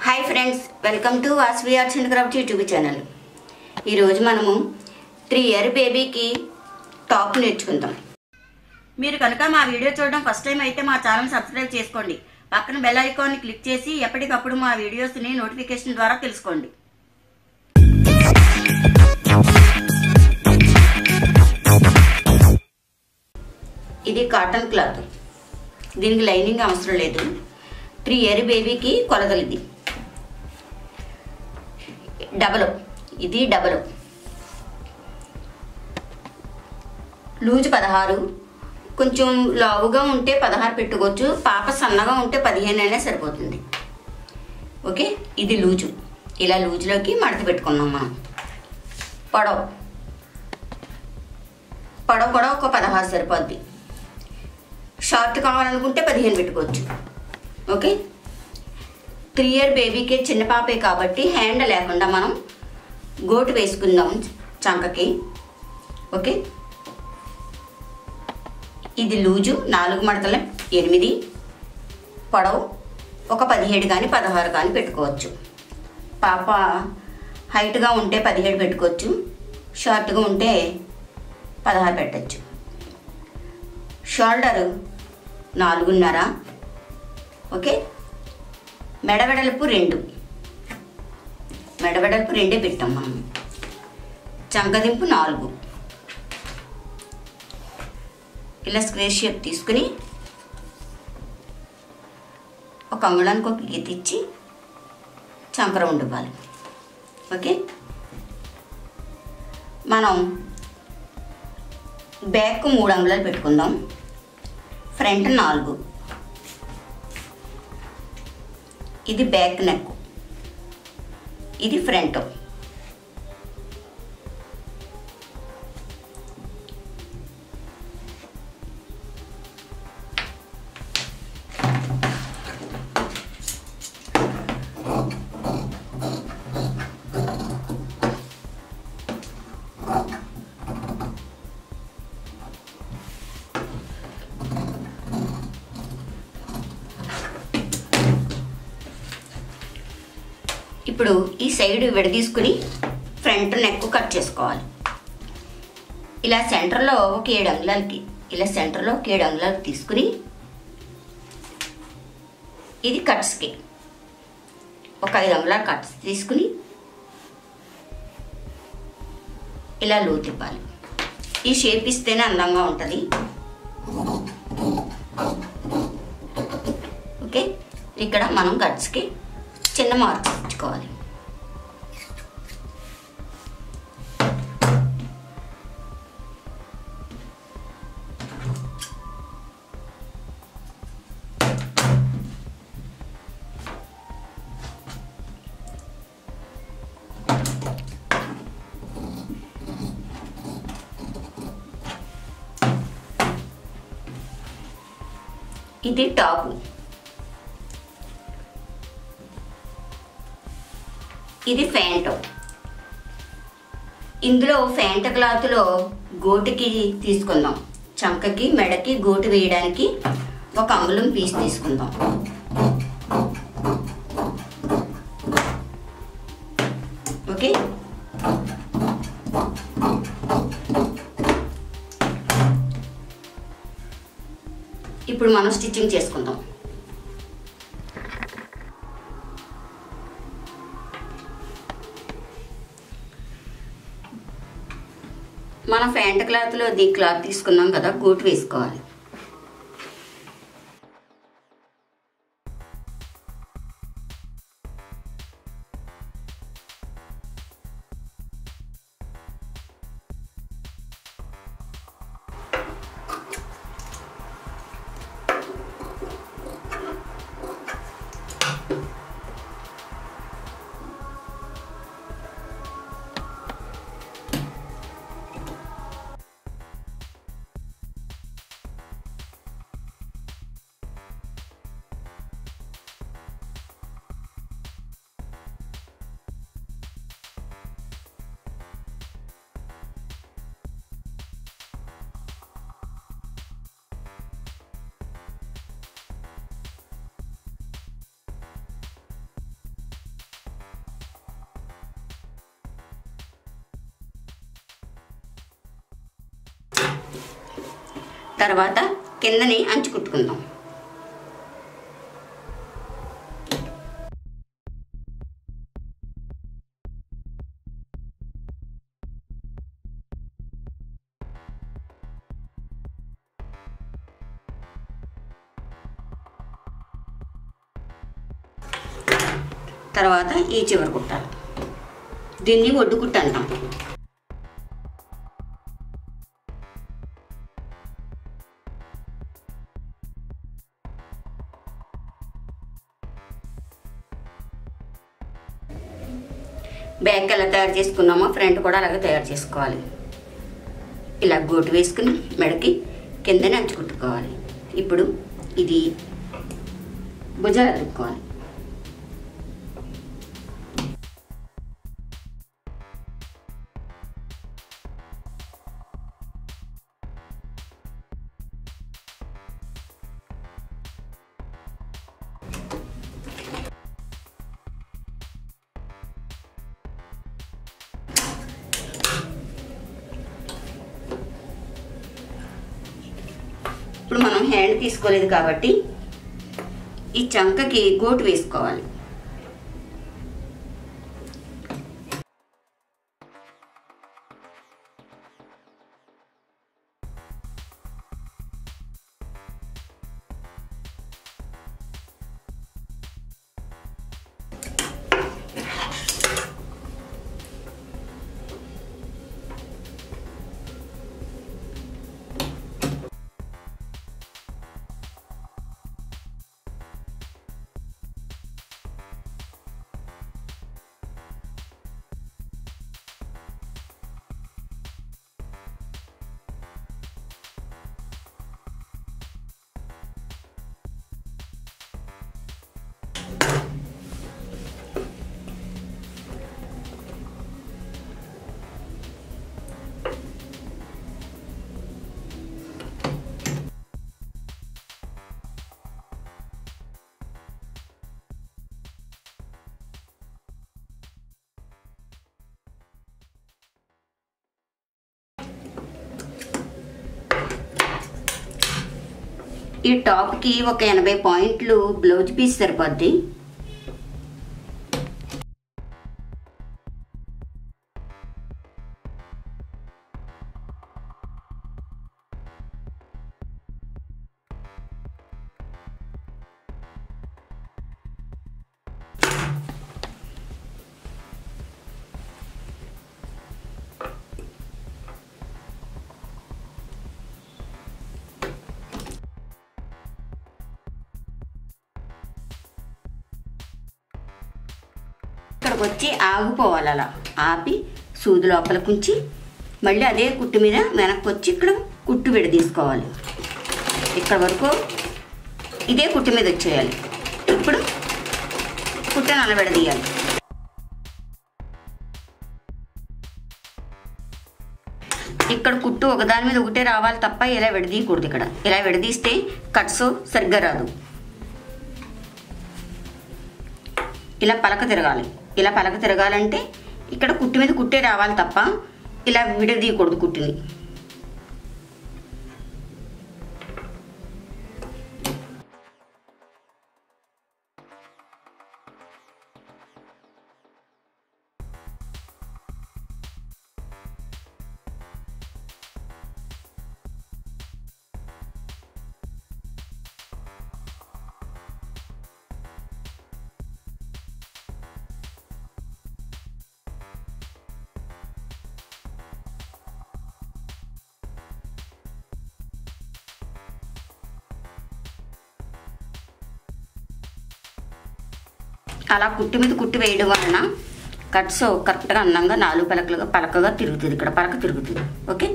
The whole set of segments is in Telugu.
hi friends welcome to Vasvi arts and craft YouTube channel ఈరోజు మనము త్రీ ఇయర్ బేబీకి టాప్ నేర్చుకుందాం మీరు కనుక మా వీడియో చూడడం ఫస్ట్ టైం అయితే మా ఛానల్ సబ్స్క్రైబ్ చేసుకోండి పక్కన బెల్ ఐకాన్ని క్లిక్ చేసి ఎప్పటికప్పుడు మా వీడియోస్ని నోటిఫికేషన్ ద్వారా తెలుసుకోండి ఇది కాటన్ క్లాత్ దీనికి లైనింగ్ అవసరం లేదు త్రీ ఇయర్ బేబీకి కొలతలు ఇది డబల్ ఇది డబల్ లూజ్ పదహారు కొంచెం లావుగా ఉంటే పదహారు పెట్టుకోవచ్చు పాప సన్నగా ఉంటే పదిహేను అయినా సరిపోతుంది ఓకే ఇది లూజు ఇలా లూజులోకి మడత పెట్టుకున్నాం మనం పొడవు పొడవు కూడా ఒక పదహారు సరిపోద్ది షార్ట్ కావాలనుకుంటే పదిహేను పెట్టుకోవచ్చు ఓకే త్రీ ఇయర్ బేబీకి చిన్న పాపే కాబట్టి హ్యాండ్ లేకుండా మనం గోటు వేసుకుందాం చంకకి ఓకే ఇది లూజు నాలుగు మడతల ఎనిమిది పొడవు ఒక పదిహేడు కానీ పదహారు కానీ పెట్టుకోవచ్చు పాప హైట్గా ఉంటే పదిహేడు పెట్టుకోవచ్చు షార్ట్గా ఉంటే పదహారు పెట్టచ్చు షోల్డరు నాలుగున్నర ఓకే మెడవెడల్పు రెండు మెడవెడల్పు రెండే పెట్టాం మనం చంకదింపు నాలుగు ఇలా స్క్వేర్ షేప్ తీసుకుని ఒక అంగుళానికి ఒక గీత ఇచ్చి చంకర ఉండివ్వాలి ఓకే మనం బ్యాక్ మూడు అంగుళాలు పెట్టుకుందాం ఫ్రంట్ నాలుగు ఇది బ్యాక్ నెక్ ఇది ఫ్రంట్ ఇప్పుడు ఈ సైడ్ విడదీసుకుని ఫ్రంట్ నెక్ కట్ చేసుకోవాలి ఇలా సెంటర్లో ఒక ఏడు అంగుళాలకి ఇలా సెంటర్లో ఒక ఏడు అంగుళాలు తీసుకుని ఇది కట్స్కి ఒక ఐదు అంగుళాలు కట్స్ తీసుకుని ఇలా లోతు ఇవ్వాలి ఈ షేప్ ఇస్తేనే అందంగా ఉంటుంది ఓకే ఇక్కడ మనం కట్స్కి చిన్న మార్క్స్ ఇచ్చుకోవాలి ఇది టాపు ఇది ఫ్యాంట్ ఇందులో ఫ్యాంట్ క్లాత్లో గోటుకి తీసుకుందాం చంకకి మెడకి గోటు వేయడానికి ఒక అంగుళం పీస్ తీసుకుందాం ఓకే ఇప్పుడు మనం స్టిచ్చింగ్ చేసుకుందాం మన ఫ్యాంట్ క్లాత్లో ది క్లాత్ తీసుకున్నాం కదా గోటు వేసుకోవాలి తర్వాత కిందని అంచు కుట్టుకుందాం తర్వాత ఈ చివరి కుట్టాలి దీన్ని ఒడ్డు కుట్టు అంటాం బ్యాక్ ఎలా తయారు చేసుకున్నామో ఫ్రంట్ కూడా అలాగే తయారు చేసుకోవాలి ఇలా గోటు వేసుకుని మెడకి కిందనే అంచుకుట్టుకోవాలి ఇప్పుడు ఇది భుజాలు అదుక్కోవాలి ఇప్పుడు మనం హ్యాండ్ తీసుకోలేదు కాబట్టి ఈ చంకకి గోటు వేసుకోవాలి ఈ టాప్కి ఒక ఎనభై పాయింట్లు బ్లౌజ్ పీస్ సరిపోద్ది ఇక్కడికి వచ్చి ఆగిపోవాలి అలా ఆపి సూది లోపలికి ఉంచి మళ్ళీ అదే కుట్టు మీద వెనక్కి వచ్చి ఇక్కడ కుట్టు విడదీసుకోవాలి ఇక్కడ వరకు ఇదే కుట్టు మీద వచ్చేయాలి ఇప్పుడు కుట్టను అలా విడదీయాలి ఇక్కడ కుట్టు ఒకదాని మీద ఒకటే రావాలి తప్ప ఇలా విడదీయకూడదు ఇక్కడ ఇలా విడదీస్తే కట్స్ సరిగ్గా రాదు ఇలా పలక తిరగాలి ఇలా పలక తిరగాలంటే ఇక్కడ కుట్టు మీద కుట్టే రావాలి తప్ప ఇలా విడదీయకూడదు కుట్టుని అలా కుట్టు మీద కుట్టు వేయడం వలన కట్స్ కరెక్ట్గా అందంగా నాలుగు పలకలుగా పలకగా తిరుగుతుంది ఇక్కడ పలక తిరుగుతుంది ఓకే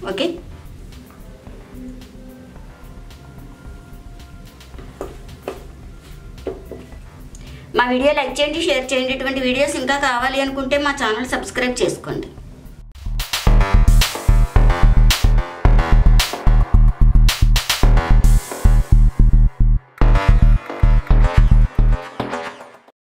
ఓకే మా వీడియో లైక్ చేయండి షేర్ చేయండి ఇటువంటి వీడియోస్ ఇంకా కావాలి అనుకుంటే మా ఛానల్ సబ్స్క్రైబ్ చేసుకోండి